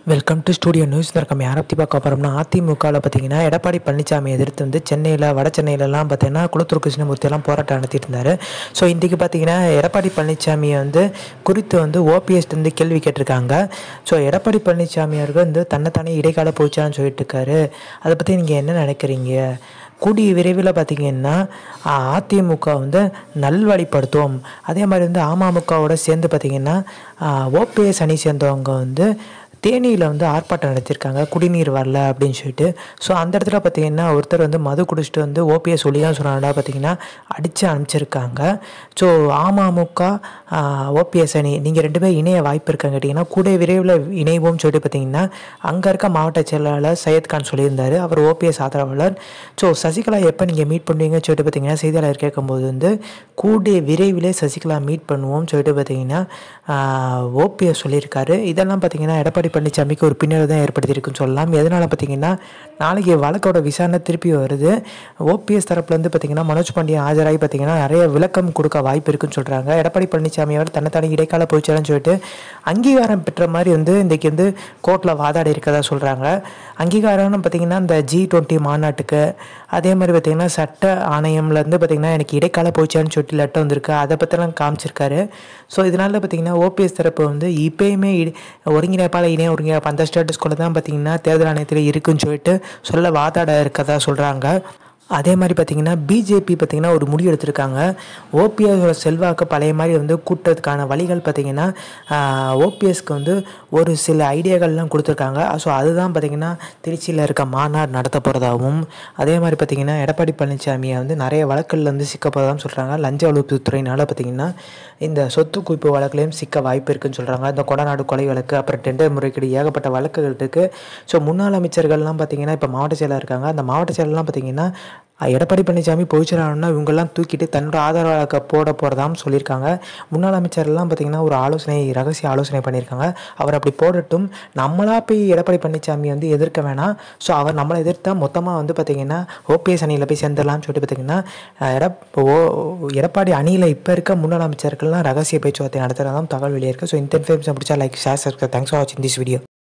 welcome to studio news நம்ம யாரை பற்றி பார்க்க போகிறோம்னா அதிமுகவில் பார்த்தீங்கன்னா எடப்பாடி பழனிசாமி எதிர்த்து வந்து சென்னையில் வட சென்னையிலலாம் பார்த்தீங்கன்னா குளத்தூர் கிருஷ்ணமூர்த்தியெல்லாம் போராட்டம் நடத்திட்டு இருந்தார் ஸோ இன்றைக்கி பார்த்தீங்கன்னா எடப்பாடி பழனிசாமியை வந்து குறித்து வந்து ஓபிஎஸ் வந்து கேள்வி கேட்டிருக்காங்க ஸோ எடப்பாடி பழனிசாமி அவர்கள் வந்து தன்னைத்தானே இடைக்கால போச்சான்னு சொல்லிட்டு இருக்காரு அதை பற்றி நீங்கள் என்ன நினைக்கிறீங்க கூடிய விரைவில் பார்த்தீங்கன்னா அதிமுக வந்து நல்வழிப்படுத்தும் அதே மாதிரி வந்து அமமுகவோட சேர்ந்து பார்த்தீங்கன்னா ஓபிஎஸ் அணி சேர்ந்தவங்க வந்து தேனியில் வந்து ஆர்ப்பாட்டம் நடத்தியிருக்காங்க குடிநீர் வரல அப்படின்னு சொல்லிட்டு ஸோ அந்த இடத்துல பார்த்தீங்கன்னா ஒருத்தர் வந்து மது குடிச்சிட்டு வந்து ஓபிஎஸ் சொல்லி தான் சொன்னாடா பார்த்தீங்கன்னா அடித்து அனுப்பிச்சிருக்காங்க ஸோ அமமுக ஓபிஎஸ் அணி நீங்கள் ரெண்டு பேரும் இணைய வாய்ப்பு இருக்காங்க கேட்டிங்கன்னா கூட விரைவில் இணைவோம்னு சொல்லிட்டு பார்த்தீங்கன்னா அங்கே இருக்க மாவட்ட செயலாளர் சையத் கான் சொல்லியிருந்தார் அவர் ஓபிஎஸ் ஆதரவாளர் ஸோ சசிகலா எப்போ நீங்கள் மீட் பண்ணுவீங்கன்னு சொல்லிட்டு பார்த்தீங்கன்னா செய்தியாளர் கேட்கும்போது வந்து கூடிய விரைவிலே சசிகலா மீட் பண்ணுவோம்னு சொல்லிட்டு பார்த்தீங்கன்னா ஓபிஎஸ் சொல்லியிருக்காரு இதெல்லாம் பார்த்தீங்கன்னா எடப்பாடி பழனிசாமிக்கு ஒரு பின்னரை தான் ஏற்படுத்தியிருக்குன்னு சொல்லலாம் எதனால் பார்த்தீங்கன்னா நாளைக்கு வழக்கோட விசாரணை திருப்பி வருது ஓபிஎஸ் தரப்புலேருந்து பார்த்தீங்கன்னா மனோஜ் பாண்டியன் ஆஜராகி பார்த்தீங்கன்னா நிறைய விளக்கம் கொடுக்க வாய்ப்பு இருக்குன்னு சொல்கிறாங்க எடப்பாடி பழனிசாமி அவர் தன்னைத்தானே இடைக்கால போச்சாருன்னு சொல்லிட்டு அங்கீகாரம் பெற்ற மாதிரி வந்து இன்றைக்கி வந்து கோர்ட்டில் வாதாடி இருக்கதா சொல்கிறாங்க அங்கீகாரம்னு பார்த்தீங்கன்னா இந்த ஜி டுவெண்ட்டி மாநாட்டுக்கு அதே மாதிரி பார்த்தீங்கன்னா சட்ட ஆணையம்லேருந்து பார்த்தீங்கன்னா எனக்கு இடைக்கால போச்சான்னு சொல்லிட்டு லெட்டர் வந்திருக்கு அதை பற்றிலாம் காமிச்சிருக்காரு ஸோ இதனால பார்த்தீங்கன்னா ஓபிஎஸ் தரப்பு வந்து இப்போயுமே ஒருங்கிணைப்பாளர் இணைய ஒருங்கிணைப்பு அந்த ஸ்டேட்டஸ்குள்ளே தான் பார்த்தீங்கன்னா தேர்தல் ஆணையத்தில் இருக்குன்னு சொல்லிட்டு சொல்ல வாதாட இருக்கதா சொல்கிறாங்க அதே மாதிரி பார்த்தீங்கன்னா பிஜேபி பார்த்தீங்கன்னா ஒரு முடிவு எடுத்திருக்காங்க ஓபிஎஸோட செல்வாக்கு பழைய மாதிரி வந்து கூட்டுறதுக்கான வழிகள் பார்த்தீங்கன்னா ஓபிஎஸ்க்கு வந்து ஒரு சில ஐடியாக்கள்லாம் கொடுத்துருக்காங்க ஸோ அதுதான் பார்த்தீங்கன்னா திருச்சியில் இருக்க மாநாடு நடத்த போகிறதாகவும் அதே மாதிரி பார்த்தீங்கன்னா எடப்பாடி பழனிசாமியை வந்து நிறைய வழக்குகளில் வந்து சிக்க போகிறதாகவும் சொல்கிறாங்க லஞ்ச ஒழிப்புத்துறையினால பார்த்தீங்கன்னா இந்த சொத்து குவிப்பு வழக்குலையும் சிக்க வாய்ப்பு இருக்குன்னு சொல்கிறாங்க இந்த கொடநாடு கொலை வழக்கு அப்புறம் டெண்டர் முறைகேடு ஏகப்பட்ட வழக்குகள் இருக்குது ஸோ முன்னாள் அமைச்சர்கள்லாம் பார்த்தீங்கன்னா இப்போ மாவட்ட செயலாளர் இருக்காங்க அந்த மாவட்ட செயலர்லாம் பார்த்தீங்கன்னா எடப்பாடி பழனிசாமி பொதுச்செயலாளர்னா இவங்கெல்லாம் தூக்கிட்டு தன்னோட ஆதரவாளர்க்க போட போகிறதாம் சொல்லியிருக்காங்க முன்னாள் அமைச்சர்லாம் பார்த்தீங்கன்னா ஒரு ஆலோசனை ரகசிய ஆலோசனை பண்ணியிருக்காங்க அவர் அப்படி போடட்டும் நம்மளா போய் எடப்பாடி பழனிசாமி வந்து எதிர்க்க வேணாம் ஸோ அவர் நம்மளை எதிர்த்தா மொத்தமாக வந்து பார்த்திங்கன்னா ஓபிஎஸ் அணியில் போய் சேர்ந்துடலாம்னு சொல்லிட்டு பார்த்தீங்கன்னா எடப் ஓ எடப்பாடி அணியில் இப்போ இருக்க முன்னாள் அமைச்சர்கள்லாம் ரகசிய பேச்சுவார்த்தை நடத்துகிறதாம் தகவல் வெளியே இருக்குது ஸோ இந்த இன்ஃபர்மேஷன் பிடிச்சா like share subscribe thanks for வாட்சிங் திஸ் வீடியோ